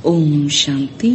ஓம் சாந்தி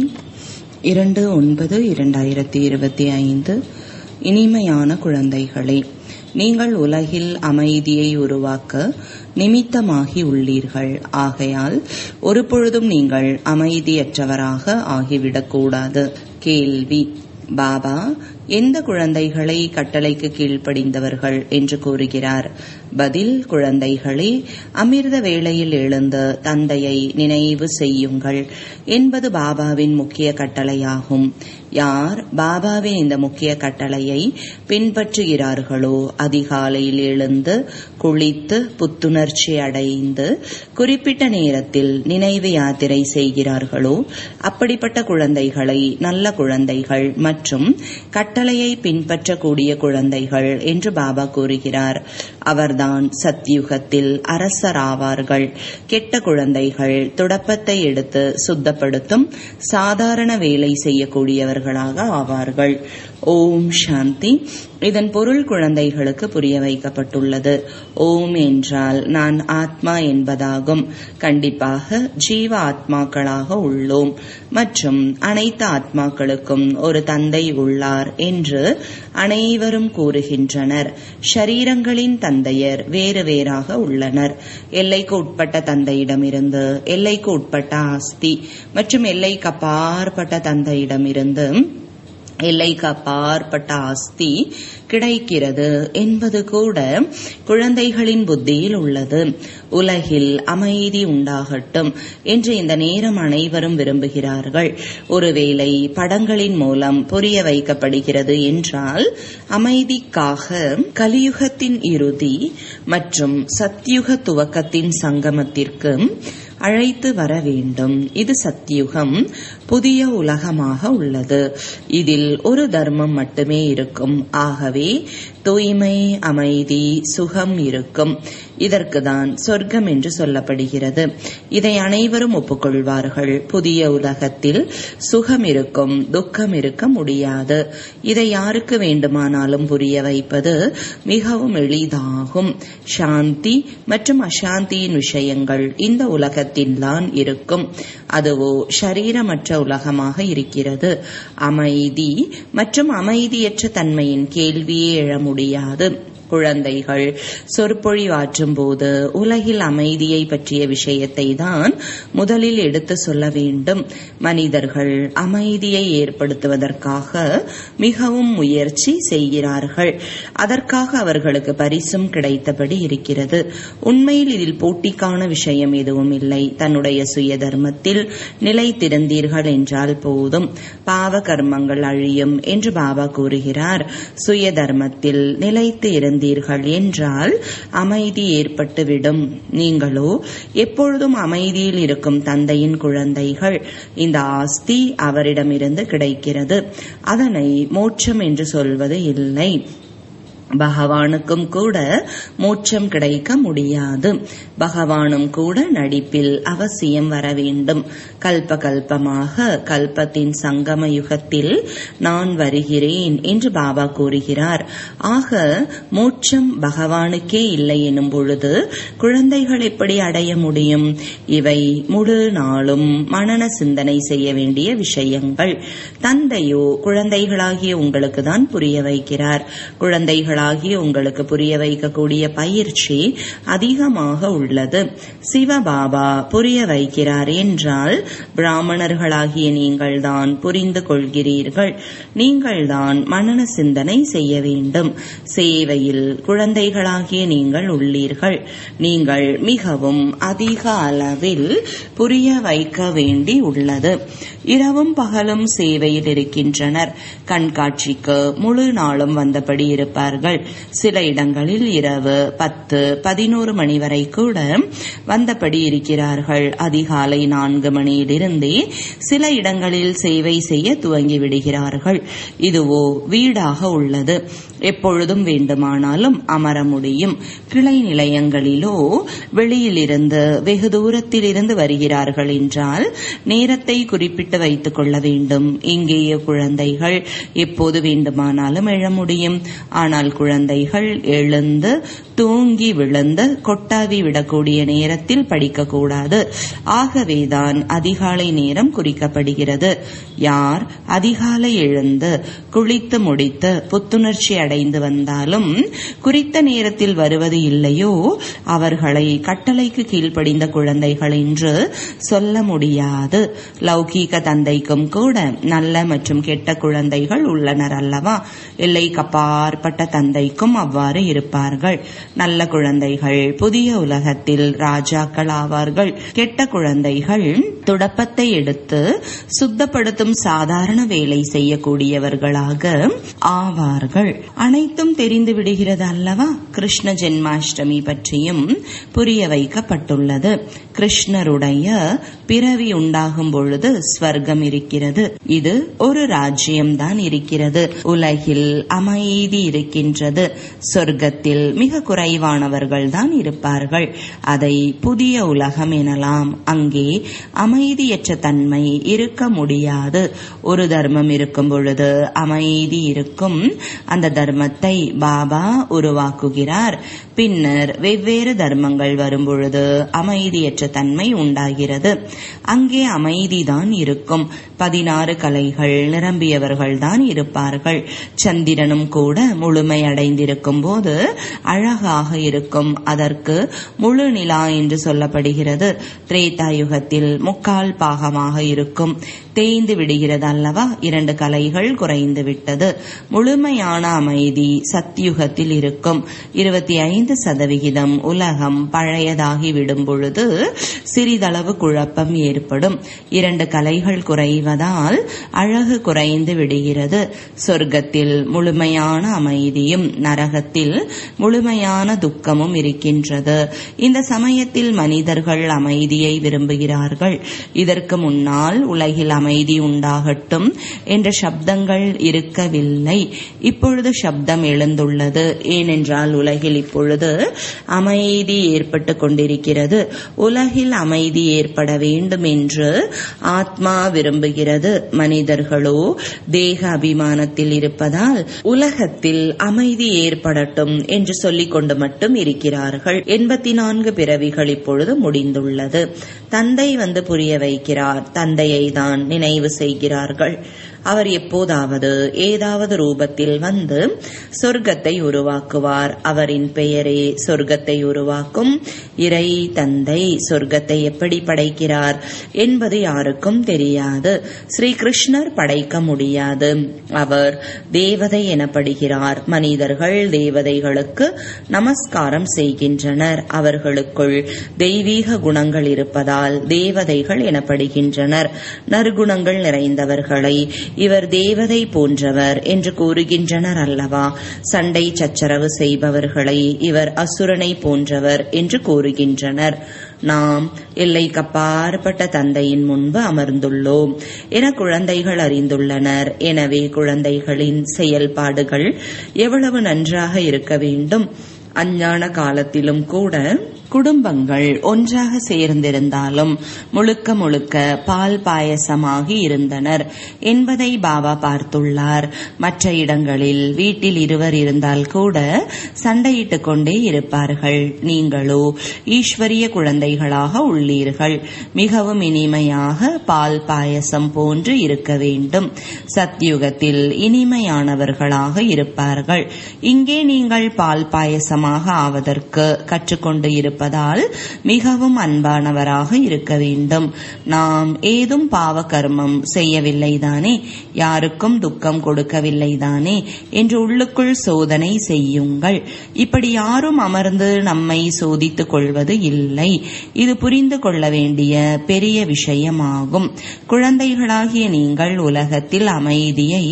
இரண்டு ஒன்பது இரண்டாயிரத்தி இருபத்தி ஐந்து இனிமையான குழந்தைகளே நீங்கள் உலகில் அமைதியை உருவாக்க நிமித்தமாகி உள்ளீர்கள் ஆகையால் ஒரு பொழுதும் நீங்கள் அமைதியற்றவராக ஆகிவிடக்கூடாது கேள்வி பாபா எந்த குழந்தைகளை கட்டளைக்கு கீழ்ப்படிந்தவர்கள் என்று கூறுகிறார் பதில் குழந்தைகளே அமிர்த வேளையில் எழுந்த தந்தையை நினைவு செய்யுங்கள் என்பது பாபாவின் முக்கிய கட்டளையாகும் யார் பாபாவின் இந்த முக்கிய கட்டளையை பின்பற்றுகிறார்களோ அதிகாலையில் எழுந்து குளித்து புத்துணர்ச்சி அடைந்து குறிப்பிட்ட நேரத்தில் நினைவு யாத்திரை செய்கிறார்களோ அப்படிப்பட்ட குழந்தைகளை நல்ல குழந்தைகள் மற்றும் கட்டளையை பின்பற்றக்கூடிய குழந்தைகள் என்று பாபா கூறுகிறார் அவர்தான் சத்யுகத்தில் அரசராவார்கள் கெட்ட குழந்தைகள் துடப்பத்தை எடுத்து சுத்தப்படுத்தும் சாதாரண வேலை செய்யக்கூடியவர்களாக ஆவார்கள் ஓம் சாந்தி இதன் பொருள் குழந்தைகளுக்கு புரிய வைக்கப்பட்டுள்ளது ஓம் என்றால் நான் ஆத்மா என்பதாகும் கண்டிப்பாக ஜீவ ஆத்மாக்களாக உள்ளோம் மற்றும் அனைத்து ஆத்மாக்களுக்கும் ஒரு தந்தை உள்ளார் என்று அனைவரும் கூறுகின்றனர் ஷரீரங்களின் தந்தையர் வேறு வேறாக உள்ளனர் எல்லைக்கு உட்பட்ட தந்தையிடமிருந்து எல்லைக்கு உட்பட்ட ஆஸ்தி மற்றும் எல்லைக்கு அப்பாற்பட்ட தந்தையிடமிருந்து எல்லைக்கு அப்பாற்பட்ட ஆஸ்தி கிடைக்கிறது என்பது கூட குழந்தைகளின் புத்தியில் உள்ளது உலகில் அமைதி உண்டாகட்டும் என்று இந்த நேரம் அனைவரும் விரும்புகிறார்கள் ஒருவேளை படங்களின் மூலம் புரிய வைக்கப்படுகிறது என்றால் அமைதிக்காக கலியுகத்தின் இறுதி மற்றும் சத்யுக துவக்கத்தின் சங்கமத்திற்கு அழைத்து வர வேண்டும் இது சத்தியுகம் புதிய உலகமாக உள்ளது இதில் ஒரு தர்மம் மட்டுமே இருக்கும் ஆகவே தூய்மை அமைதி சுகம் இருக்கும் இதற்குதான் சொர்க்கம் என்று சொல்லப்படுகிறது இதை அனைவரும் ஒப்புக்கொள்வார்கள் புதிய உலகத்தில் சுகம் இருக்கும் துக்கம் இருக்க முடியாது இதை யாருக்கு வேண்டுமானாலும் புரிய வைப்பது மிகவும் எளிதாகும் சாந்தி மற்றும் அசாந்தியின் விஷயங்கள் இந்த உலகத்தில்தான் இருக்கும் அதுவோ ஷரீரமற்ற உலகமாக இருக்கிறது அமைதி மற்றும் அமைதியற்ற தன்மையின் கேள்வியே எழ முடியாது குழந்தைகள் சொற்பொழிவாற்றும் போது உலகில் அமைதியை பற்றிய விஷயத்தை தான் முதலில் எடுத்து சொல்ல வேண்டும் மனிதர்கள் அமைதியை ஏற்படுத்துவதற்காக மிகவும் முயற்சி செய்கிறார்கள் அதற்காக அவர்களுக்கு பரிசும் கிடைத்தபடி இருக்கிறது உண்மையில் இதில் போட்டிக்கான விஷயம் எதுவும் இல்லை தன்னுடைய சுய தர்மத்தில் நிலைத்திருந்தீர்கள் என்றால் போதும் பாவ கர்மங்கள் அழியும் என்று பாபா கூறுகிறார் சுய தர்மத்தில் நிலைத்து இருந்த இருந்தீர்கள் என்றால் அமைதி ஏற்பட்டுவிடும் நீங்களோ எப்பொழுதும் அமைதியில் இருக்கும் தந்தையின் குழந்தைகள் இந்த ஆஸ்தி அவரிடமிருந்து கிடைக்கிறது அதனை மோட்சம் என்று சொல்வது இல்லை பகவானுக்கும் கூட மோட்சம் கிடைக்க முடியாது பகவானும் கூட நடிப்பில் அவசியம் வர வேண்டும் கல்ப கல்பமாக கல்பத்தின் சங்கம யுகத்தில் நான் வருகிறேன் என்று பாபா கூறுகிறார் ஆக மோட்சம் பகவானுக்கே இல்லை எனும் பொழுது குழந்தைகள் எப்படி அடைய முடியும் இவை முழு நாளும் மனன சிந்தனை செய்ய வேண்டிய விஷயங்கள் தந்தையோ குழந்தைகளாகிய உங்களுக்கு தான் புரிய வைக்கிறார் குழந்தைகள் ஆகிய உங்களுக்கு புரிய வைக்கக்கூடிய பயிற்சி அதிகமாக உள்ளது சிவபாபா புரிய வைக்கிறார் என்றால் பிராமணர்களாகிய நீங்கள்தான் புரிந்து கொள்கிறீர்கள் நீங்கள்தான் மனன சிந்தனை செய்ய வேண்டும் சேவையில் குழந்தைகளாகிய நீங்கள் உள்ளீர்கள் நீங்கள் மிகவும் அதிக அளவில் புரிய வைக்க வேண்டி உள்ளது இரவும் பகலும் சேவையில் இருக்கின்றனர் கண்காட்சிக்கு முழு நாளும் வந்தபடி இருப்பார்கள் சில இடங்களில் இரவு பத்து பதினோரு மணி வரை கூட வந்தபடி இருக்கிறார்கள் அதிகாலை நான்கு மணியிலிருந்தே சில இடங்களில் சேவை செய்ய துவங்கி விடுகிறார்கள் இதுவோ வீடாக உள்ளது எப்பொழுதும் வேண்டுமானாலும் அமர முடியும் கிளை நிலையங்களிலோ வெளியிலிருந்து வெகு தூரத்தில் இருந்து வருகிறார்கள் என்றால் நேரத்தை குறிப்பிட்டு வைத்துக் கொள்ள வேண்டும் இங்கேயே குழந்தைகள் எப்போது வேண்டுமானாலும் எழ முடியும் ஆனால் குழந்தைகள் எழுந்து தூங்கி விழுந்து கொட்டாவி விடக்கூடிய நேரத்தில் படிக்கக்கூடாது ஆகவேதான் அதிகாலை நேரம் குறிக்கப்படுகிறது யார் அதிகாலை எழுந்து குளித்து முடித்து புத்துணர்ச்சி அடைந்து வந்தாலும் குறித்த நேரத்தில் வருவது இல்லையோ அவர்களை கட்டளைக்கு கீழ்ப்படிந்த குழந்தைகள் என்று சொல்ல முடியாது லௌகீக தந்தைக்கும் கூட நல்ல மற்றும் கெட்ட குழந்தைகள் உள்ளனர் அல்லவா இல்லை கப்பாற்பட்ட தந்தைக்கும் அவ்வாறு இருப்பார்கள் நல்ல குழந்தைகள் புதிய உலகத்தில் ராஜாக்கள் ஆவார்கள் கெட்ட குழந்தைகள் துடப்பத்தை எடுத்து சுத்தப்படுத்தும் சாதாரண வேலை செய்யக்கூடியவர்களாக ஆவார்கள் அனைத்தும் தெரிந்து விடுகிறது அல்லவா கிருஷ்ண ஜென்மாஷ்டமி பற்றியும் புரிய வைக்கப்பட்டுள்ளது கிருஷ்ணருடைய பிறவி உண்டாகும் பொழுது ஸ்வர்க்கம் இருக்கிறது இது ஒரு ராஜ்யம்தான் இருக்கிறது உலகில் அமைதி இருக்கின்றது சொர்க்கத்தில் மிக குறைவானவர்கள் தான் இருப்பார்கள் அதை புதிய உலகம் எனலாம் அங்கே அமைதியற்ற தன்மை இருக்க முடியாது ஒரு தர்மம் இருக்கும் பொழுது அமைதி இருக்கும் அந்த தர்மத்தை பாபா உருவாக்குகிறார் பின்னர் வெவ்வேறு தர்மங்கள் வரும்பொழுது அமைதியற்ற தன்மை உண்டாகிறது அங்கே அமைதிதான் இருக்கும் பதினாறு கலைகள் நிரம்பியவர்கள் தான் இருப்பார்கள் சந்திரனும் கூட முழுமை அடைந்திருக்கும் போது அழகாக இருக்கும் அதற்கு முழு நிலா என்று சொல்லப்படுகிறது திரேதாயுகத்தில் முக்கால் பாகமாக இருக்கும் தேய்ந்து விடுகிறது அல்லவா இரண்டு கலைகள் குறைந்து விட்டது முழுமையான அமைதி சத்தியுகத்தில் இருக்கும் இருபத்தி ஐந்து சதவிகிதம் உலகம் பழையதாகி விடும் பொழுது சிறிதளவு குழப்பம் ஏற்படும் இரண்டு கலைகள் குறைவதால் அழகு குறைந்து விடுகிறது சொர்க்கத்தில் முழுமையான அமைதியும் நரகத்தில் முழுமையான துக்கமும் இருக்கின்றது இந்த சமயத்தில் மனிதர்கள் அமைதியை விரும்புகிறார்கள் இதற்கு முன்னால் உலகில் அமைதி உண்டாகட்டும் என்ற சப்தங்கள் இருக்கவில்லை இப்பொழுது சப்தம் எழுந்துள்ளது ஏனென்றால் உலகில் இப்பொழுது அமைதி ஏற்பட்டு கொண்டிருக்கிறது உலகில் அமைதி ஏற்பட வேண்டும் என்று ஆத்மா விரும்புகிறது மனிதர்களோ தேக அபிமானத்தில் இருப்பதால் உலகத்தில் அமைதி ஏற்படட்டும் என்று சொல்லிக் கொண்டு மட்டும் இருக்கிறார்கள் எண்பத்தி நான்கு பிறவிகள் இப்பொழுது முடிந்துள்ளது தந்தை வந்து புரிய வைக்கிறார் தந்தையை தான் நினைவு செய்கிறார்கள் அவர் எப்போதாவது ஏதாவது ரூபத்தில் வந்து சொர்க்கத்தை உருவாக்குவார் அவரின் பெயரே சொர்க்கத்தை உருவாக்கும் இறை தந்தை சொர்க்கத்தை எப்படி படைக்கிறார் என்பது யாருக்கும் தெரியாது ஸ்ரீ கிருஷ்ணர் படைக்க முடியாது அவர் தேவதை எனப்படுகிறார் மனிதர்கள் தேவதைகளுக்கு நமஸ்காரம் செய்கின்றனர் அவர்களுக்குள் தெய்வீக குணங்கள் இருப்பதால் தேவதைகள் எனப்படுகின்றனர் நற்குணங்கள் நிறைந்தவர்களை இவர் தேவதை போன்றவர் என்று கூறுகின்றனர் அல்லவா சண்டை சச்சரவு செய்பவர்களை இவர் அசுரனை போன்றவர் என்று கூறுகின்றனர் நாம் எல்லைக்கப்பாற்பட்ட தந்தையின் முன்பு அமர்ந்துள்ளோம் என குழந்தைகள் அறிந்துள்ளனர் எனவே குழந்தைகளின் செயல்பாடுகள் எவ்வளவு நன்றாக இருக்க வேண்டும் அஞ்ஞான காலத்திலும் கூட குடும்பங்கள் ஒன்றாக சேர்ந்திருந்தாலும் முழுக்க முழுக்க பால் பாயசமாகி இருந்தனர் என்பதை பாபா பார்த்துள்ளார் மற்ற இடங்களில் வீட்டில் இருவர் இருந்தால் கூட சண்டையிட்டுக் கொண்டே இருப்பார்கள் நீங்களோ ஈஸ்வரிய குழந்தைகளாக உள்ளீர்கள் மிகவும் இனிமையாக பால் பாயசம் போன்று இருக்க வேண்டும் சத்யுகத்தில் இனிமையானவர்களாக இருப்பார்கள் இங்கே நீங்கள் பால் பாயசமாக ஆவதற்கு கற்றுக்கொண்டு இருப்ப இருப்பதால் மிகவும் அன்பானவராக இருக்க வேண்டும் நாம் ஏதும் பாவ கர்மம் செய்யவில்லைதானே யாருக்கும் துக்கம் கொடுக்கவில்லைதானே என்று உள்ளுக்குள் சோதனை செய்யுங்கள் இப்படி யாரும் அமர்ந்து நம்மை சோதித்துக் கொள்வது இல்லை இது புரிந்து கொள்ள வேண்டிய பெரிய விஷயமாகும் குழந்தைகளாகிய நீங்கள் உலகத்தில் அமைதியை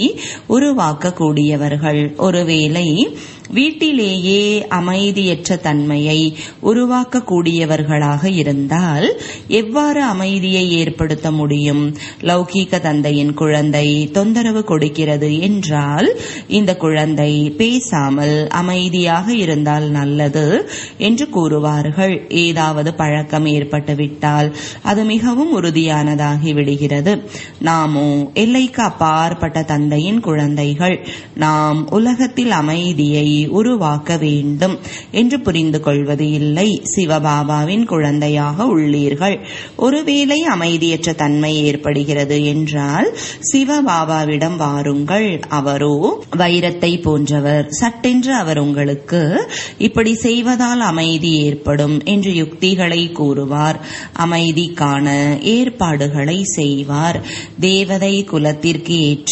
உருவாக்கக்கூடியவர்கள் ஒருவேளை வீட்டிலேயே அமைதியற்ற தன்மையை உருவாக்கக்கூடியவர்களாக இருந்தால் எவ்வாறு அமைதியை ஏற்படுத்த முடியும் லௌகீக தந்தையின் குழந்தை தொந்தரவு கொடுக்கிறது என்றால் இந்த குழந்தை பேசாமல் அமைதியாக இருந்தால் நல்லது என்று கூறுவார்கள் ஏதாவது பழக்கம் ஏற்பட்டுவிட்டால் அது மிகவும் உறுதியானதாகி விடுகிறது நாமோ எல்லைக்கு அப்பாற்பட்ட தந்தையின் குழந்தைகள் நாம் உலகத்தில் அமைதியை உருவாக்க வேண்டும் என்று புரிந்து கொள்வது இல்லை சிவபாபாவின் குழந்தையாக உள்ளீர்கள் ஒருவேளை அமைதியற்ற தன்மை ஏற்படுகிறது என்றால் சிவபாபாவிடம் வாருங்கள் அவரோ வைரத்தை போன்றவர் சட்டென்று அவர் உங்களுக்கு இப்படி செய்வதால் அமைதி ஏற்படும் என்று யுக்திகளை கூறுவார் அமைதிக்கான ஏற்பாடுகளை செய்வார் தேவதை குலத்திற்கு ஏற்ற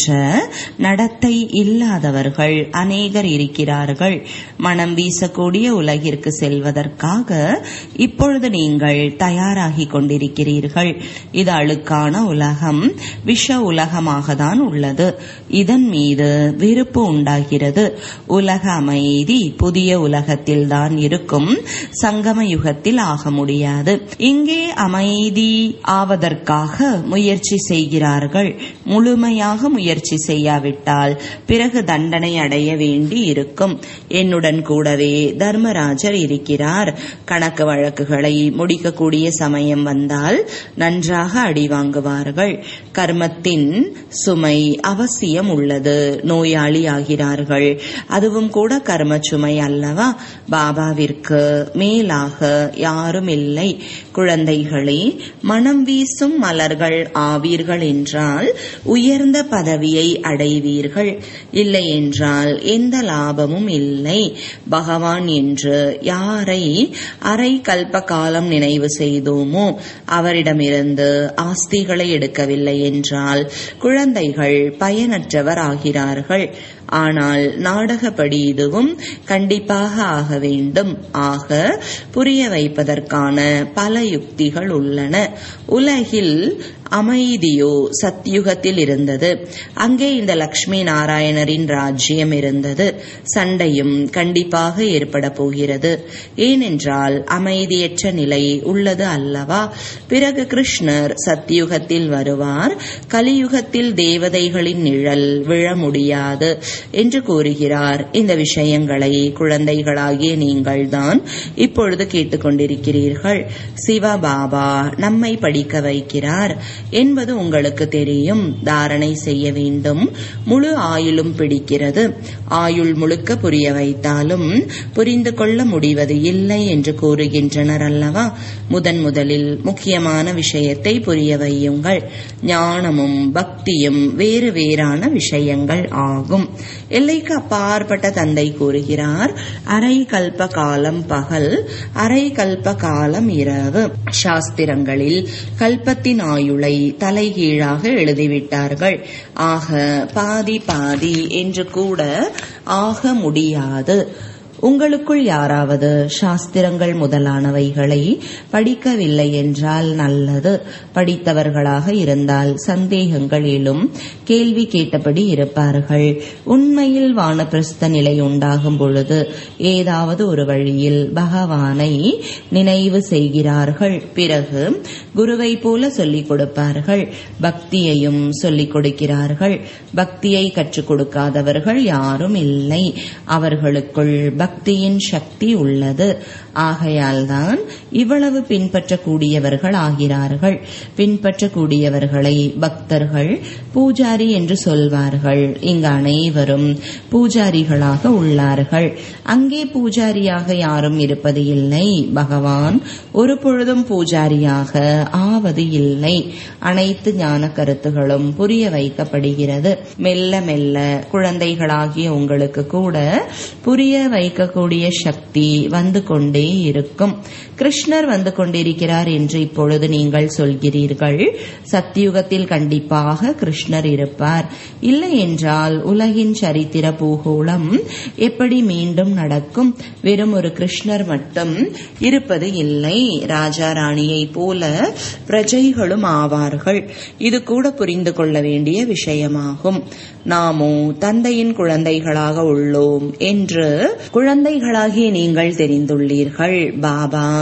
நடத்தை இல்லாதவர்கள் அநேகர் இருக்கிறார்கள் மனம் வீசக்கூடிய உலகிற்கு செல்வதற்காக இப்பொழுது நீங்கள் தயாராகி கொண்டிருக்கிறீர்கள் இது அழுக்கான உலகம் விஷ உலகமாக தான் உள்ளது இதன் மீது விருப்பு உண்டாகிறது உலக அமைதி புதிய உலகத்தில் தான் இருக்கும் சங்கம யுகத்தில் ஆக முடியாது இங்கே அமைதி ஆவதற்காக முயற்சி செய்கிறார்கள் முழுமையாக முயற்சி செய்யாவிட்டால் பிறகு தண்டனை அடைய வேண்டி இருக்கும் என்னுடன் கூடவே தர்மராஜர் இருக்கிறார் கணக்கு வழக்குகளை முடிக்கக்கூடிய சமயம் வந்தால் நன்றாக அடி வாங்குவார்கள் கர்மத்தின் சுமை அவசியம் உள்ளது நோயாளி ஆகிறார்கள் அதுவும் கூட கர்ம சுமை அல்லவா பாபாவிற்கு மேலாக யாரும் இல்லை குழந்தைகளே மனம் வீசும் மலர்கள் ஆவீர்கள் என்றால் உயர்ந்த பதவியை அடைவீர்கள் இல்லை என்றால் எந்த லாபமும் இல்லை பகவான் என்று யாரை அரை கல்ப காலம் நினைவு செய்தோமோ அவரிடமிருந்து ஆஸ்திகளை எடுக்கவில்லை என்றால் குழந்தைகள் பயனற்றவர் ஆகிறார்கள் ஆனால் நாடகப்படி இதுவும் கண்டிப்பாக ஆக வேண்டும் ஆக புரிய வைப்பதற்கான பல யுக்திகள் உள்ளன உலகில் அமைதியோ சத்யுகத்தில் இருந்தது அங்கே இந்த லக்ஷ்மி நாராயணரின் ராஜ்யம் இருந்தது சண்டையும் கண்டிப்பாக ஏற்பட போகிறது ஏனென்றால் அமைதியற்ற நிலை உள்ளது அல்லவா பிறகு கிருஷ்ணர் சத்யுகத்தில் வருவார் கலியுகத்தில் தேவதைகளின் நிழல் விழ முடியாது என்று கூறுகிறார் இந்த விஷயங்களை குழந்தைகளாகிய நீங்கள்தான் இப்பொழுது கேட்டுக்கொண்டிருக்கிறீர்கள் சிவபாபா நம்மை படிக்க வைக்கிறார் என்பது உங்களுக்கு தெரியும் தாரணை செய்ய வேண்டும் முழு ஆயுளும் பிடிக்கிறது ஆயுள் முழுக்க புரிய வைத்தாலும் புரிந்து கொள்ள முடிவது இல்லை என்று கூறுகின்றனர் அல்லவா முதன் முதலில் முக்கியமான விஷயத்தை புரிய வையுங்கள் ஞானமும் பக்தியும் வேறு வேறான விஷயங்கள் ஆகும் எல்லைக்கு அப்பாற்பட்ட தந்தை கூறுகிறார் அரை கல்ப காலம் பகல் அரை கல்ப காலம் இரவு சாஸ்திரங்களில் கல்பத்தின் ஆயுளை தலைகீழாக எழுதிவிட்டார்கள் ஆக பாதி பாதி என்று கூட ஆக முடியாது உங்களுக்குள் யாராவது சாஸ்திரங்கள் முதலானவைகளை படிக்கவில்லை என்றால் நல்லது படித்தவர்களாக இருந்தால் சந்தேகங்கள் எழும் கேள்வி கேட்டபடி இருப்பார்கள் உண்மையில் வானப்பிரஸ்த நிலை உண்டாகும் பொழுது ஏதாவது ஒரு வழியில் பகவானை நினைவு செய்கிறார்கள் பிறகு குருவை போல சொல்லிக் கொடுப்பார்கள் பக்தியையும் சொல்லிக் கொடுக்கிறார்கள் பக்தியை கற்றுக் கொடுக்காதவர்கள் யாரும் இல்லை அவர்களுக்குள் பக்தியின் சக்தி உள்ளது ஆகையால்தான் இவ்வளவு பின்பற்றக்கூடியவர்கள் ஆகிறார்கள் பின்பற்றக்கூடியவர்களை பக்தர்கள் பூஜாரி என்று சொல்வார்கள் இங்கு அனைவரும் பூஜாரிகளாக உள்ளார்கள் அங்கே பூஜாரியாக யாரும் இருப்பது இல்லை பகவான் ஒரு பொழுதும் பூஜாரியாக ஆவது இல்லை அனைத்து ஞான கருத்துகளும் புரிய வைக்கப்படுகிறது மெல்ல மெல்ல குழந்தைகளாகிய உங்களுக்கு கூட புரிய வைக்கக்கூடிய சக்தி வந்து கொண்டே இருக்கும் கிருஷ்ணர் வந்து கொண்டிருக்கிறார் என்று இப்பொழுது நீங்கள் சொல்கிறீர்கள் சத்தியுகத்தில் கண்டிப்பாக கிருஷ்ணர் இருப்பார் இல்லை என்றால் உலகின் சரித்திர பூகோளம் எப்படி மீண்டும் நடக்கும் வெறும் ஒரு கிருஷ்ணர் மட்டும் இருப்பது இல்லை ராஜா ராணியை போல பிரஜைகளும் ஆவார்கள் இது கூட புரிந்து கொள்ள வேண்டிய விஷயமாகும் நாமோ தந்தையின் குழந்தைகளாக உள்ளோம் என்று குழந்தைகளாகிய நீங்கள் தெரிந்துள்ளீர்கள் பாபா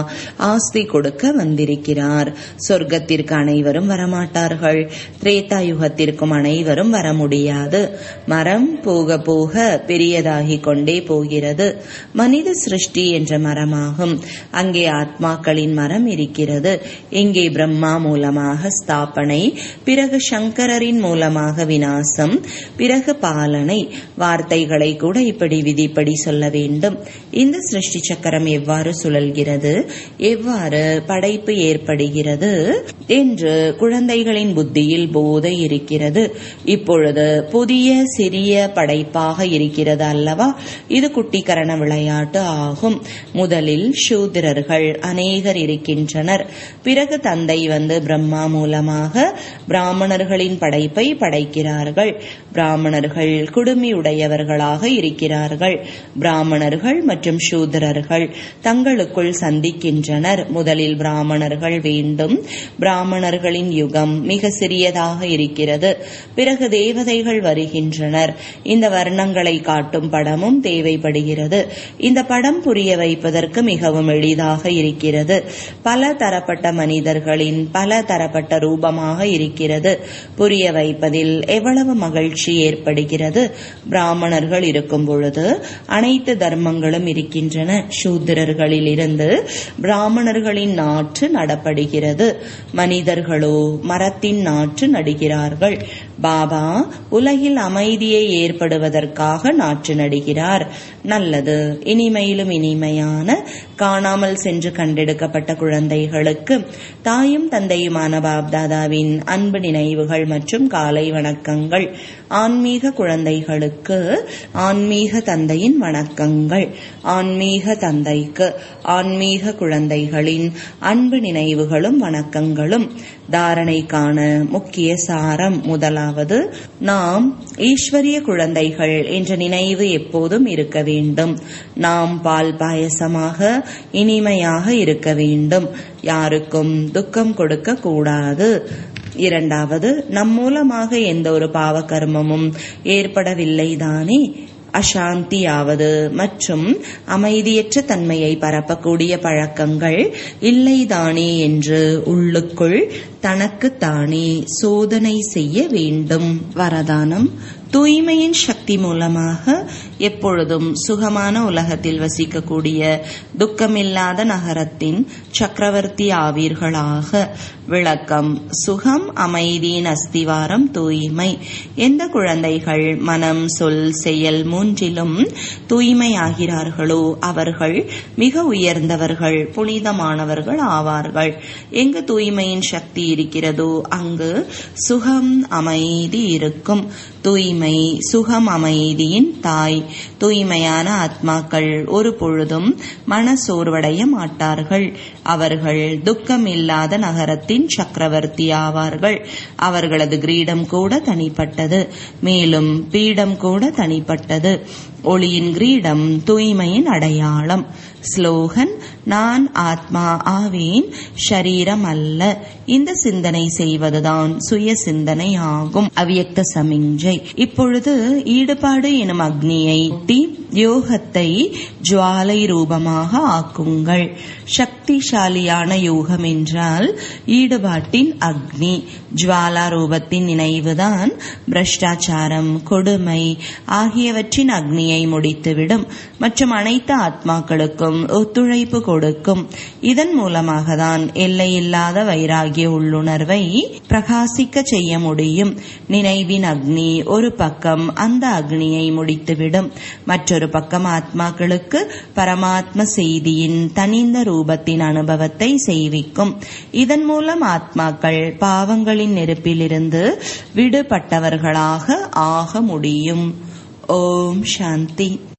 ஆஸ்தி கொடுக்க வந்திருக்கிறார் சொர்க்கத்திற்கு அனைவரும் வரமாட்டார்கள் திரேதா யுகத்திற்கும் அனைவரும் வர முடியாது மரம் போக போக பெரியதாகிக் கொண்டே போகிறது மனித சிருஷ்டி என்ற மரமாகும் அங்கே ஆத்மாக்களின் மரம் இருக்கிறது இங்கே பிரம்மா மூலமாக ஸ்தாபனை பிறகு சங்கரரின் மூலமாக வினாசம் பிறகு பாலனை வார்த்தைகளை கூட இப்படி விதிப்படி சொல்ல வேண்டும் இந்த சிருஷ்டி சக்கரம் எவ்வாறு சுழல்கிறது எவ்வாறு படைப்பு ஏற்படுகிறது என்று குழந்தைகளின் புத்தியில் போதை இருக்கிறது இப்பொழுது புதிய சிறிய படைப்பாக இருக்கிறது அல்லவா இது குட்டிக்கரண விளையாட்டு ஆகும் முதலில் சூத்திரர்கள் அநேகர் இருக்கின்றனர் பிறகு தந்தை வந்து பிரம்மா மூலமாக பிராமணர்களின் படைப்பை படைக்கிறார்கள் பிராமணர்கள் குடுமி உடையவர்களாக இருக்கிறார்கள் பிராமணர்கள் மற்றும் சூத்திரர்கள் தங்களுக்குள் சந்திக்கின்றனர் முதலில் பிராமணர்கள் வேண்டும் பிராமணர்களின் யுகம் மிக சிறியதாக இருக்கிறது பிறகு தேவதைகள் வருகின்றனர் இந்த வர்ணங்களை காட்டும் படமும் தேவைப்படுகிறது இந்த படம் புரிய வைப்பதற்கு மிகவும் எளிதாக இருக்கிறது பல தரப்பட்ட மனிதர்களின் பல தரப்பட்ட ரூபமாக இருக்கிறது புரிய வைப்பதில் எவ்வளவு மகிழ்ச்சி ஏற்படுகிறது பிராமணர்கள் இருக்கும் பொழுது அனைத்து தர்மங்களும் இருக்கின்றன சூத்திரர்களில் இருந்து பிராமணர்களின் நாற்று நடப்படுகிறது மனிதர்களோ மரத்தின் நாற்று நடுகிறார்கள் பாபா உலகில் அமைதியை ஏற்படுவதற்காக நாற்று நடுகிறார் நல்லது இனிமையிலும் இனிமையான காணாமல் சென்று கண்டெடுக்கப்பட்ட குழந்தைகளுக்கு தாயும் தந்தையுமான பாப்தாதாவின் அன்பு நினைவுகள் மற்றும் காலை வணக்கங்கள் ஆன்மீக குழந்தைகளுக்கு ஆன்மீக தந்தையின் வணக்கங்கள் ஆன்மீக தந்தைக்கு ஆன்மீக குழந்தைகளின் அன்பு நினைவுகளும் வணக்கங்களும் தாரணைக்கான முக்கிய சாரம் முதலாவது நாம் ஈஸ்வரிய குழந்தைகள் என்ற நினைவு எப்போதும் இருக்க வேண்டும் நாம் பால் பாயசமாக இனிமையாக இருக்க வேண்டும் யாருக்கும் துக்கம் கொடுக்க கூடாது இரண்டாவது நம் மூலமாக எந்த ஒரு பாவ கர்மமும் ஏற்படவில்லை தானே அசாந்தியாவது மற்றும் அமைதியற்ற தன்மையை பரப்பக்கூடிய பழக்கங்கள் இல்லைதானே என்று உள்ளுக்குள் தனக்குத்தானே சோதனை செய்ய வேண்டும் வரதானம் தூய்மையின் சக்தி மூலமாக எப்பொழுதும் சுகமான உலகத்தில் வசிக்கக்கூடிய துக்கமில்லாத நகரத்தின் சக்கரவர்த்தி ஆவீர்களாக விளக்கம் சுகம் அமைதியின் அஸ்திவாரம் தூய்மை எந்த குழந்தைகள் மனம் சொல் செயல் மூன்றிலும் தூய்மையாகிறார்களோ அவர்கள் மிக உயர்ந்தவர்கள் புனிதமானவர்கள் ஆவார்கள் எங்கு தூய்மையின் சக்தி இருக்கிறதோ அங்கு சுகம் அமைதி இருக்கும் தூய்மை சுகம் அமைதியின் தாய் தூய்மையான ஆத்மாக்கள் ஒரு பொழுதும் மன சோர்வடைய மாட்டார்கள் அவர்கள் துக்கம் இல்லாத நகரத்தின் சக்கரவர்த்தி ஆவார்கள் அவர்களது கிரீடம் கூட தனிப்பட்டது மேலும் பீடம் கூட தனிப்பட்டது ஒளியின் கிரீடம் தூய்மையின் அடையாளம் ஸ்லோகன் நான் ஆத்மா ஆவேன் ஷரீரம் அல்ல இந்த சிந்தனை செய்வதுதான் சுய சிந்தனை ஆகும் அவ்யக்த சமிஞ்சை இப்பொழுது ஈடுபாடு எனும் அக்னியை ஊட்டி யோகத்தை ஜுவாலை ரூபமாக ஆக்குங்கள் சக்திசாலியான யோகம் என்றால் ஈடுபாட்டின் அக்னி ஜுவாலா ரூபத்தின் நினைவுதான் பிரஷ்டாச்சாரம் கொடுமை ஆகியவற்றின் அக்னியை முடித்துவிடும் மற்றும் அனைத்து ஆத்மாக்களுக்கும் ஒத்துழைப்பு கொடுக்கும் இதன் மூலமாக தான் எல்லையில்லாத வைராகிய உள்ளுணர்வை பிரகாசிக்க செய்ய முடியும் நினைவின் அக்னி ஒரு பக்கம் அந்த அக்னியை முடித்துவிடும் மற்றொரு பக்கம் ஆத்மாக்களுக்கு பரமாத்ம செய்தியின் தனிந்த ரூபத்தின் அனுபவத்தை செய்விக்கும் இதன் மூலம் ஆத்மாக்கள் பாவங்களின் நெருப்பிலிருந்து விடுபட்டவர்களாக ஆக முடியும் ஓம் சாந்தி